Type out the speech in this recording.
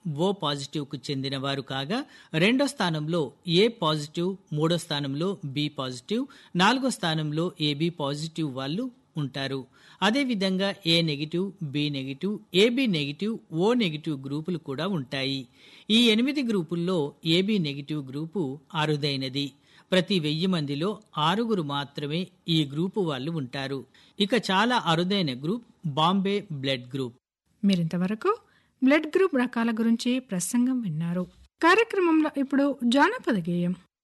ఓ పాజిటివ్కు చెందిన వారు కాగా రెండో స్థానంలో ఏ పాజిటివ్ మూడో స్థానంలో బి పాజిటివ్ నాలుగో స్థానంలో ఏబి పాజిటివ్ వాళ్ళు ఉంటారు అదేవిధంగా A negative B negative AB negative O negative గ్రూపులు కూడా ఉంటాయి ఈ ఎనిమిది గ్రూపుల్లో ఏబి నెగిటివ్ గ్రూపు అరుదైనది ప్రతి వెయ్యి మందిలో ఆరుగురు మాత్రమే ఈ గ్రూపు వాళ్ళు ఉంటారు ఇక చాలా అరుదైన గ్రూప్ బాంబే బ్లడ్ గ్రూప్ మీరింతవరకు బ్లడ్ గ్రూప్ రకాల గురించి ప్రసంగం విన్నారు కార్యక్రమంలో ఇప్పుడు జానపద గేయం